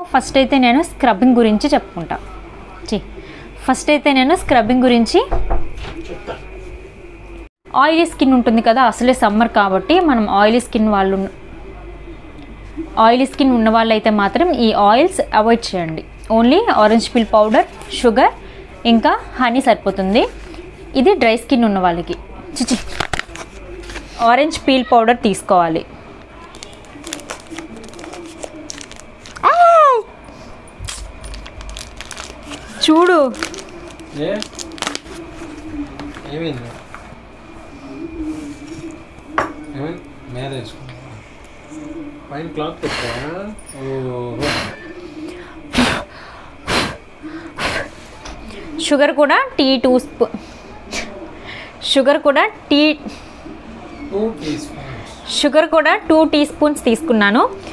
first అయితే నేను scrubbing గురించి చెప్పుకుంటా చి ఫస్ట్ అయితే నేను స్క్రబ్బింగ్ గురించి ఆయిలీ స్కిన్ ఉంటుంది కదా అసలే సమ్మర్ కాబట్టి మనం ఆయిలీ స్కిన్ వాళ్ళు ఆయిలీ స్కిన్ ఉన్న వాళ్ళైతే మాత్రం ఈ ఆయిల్స్ అవాయిడ్ చేయండి only orange peel powder sugar ఇంకా హనీ సరిపోతుంది ఇది డ్రై స్కిన్ ఉన్న వాళ్ళకి చిచి ఆరెంజ్ పీల్ పౌడర్ తీసుకోవాలి చూడు ఏ ఏమైంది ఏమైంది మీద వేసుకున్నా పైన క్లాత్ పెట్టా ఓహో షుగర్ కూడా టీ టూ స్పూ షుగర్ కూడా tea two teaspoons sugar కూడా టూ టీ స్పూన్స్ తీసుకున్నాను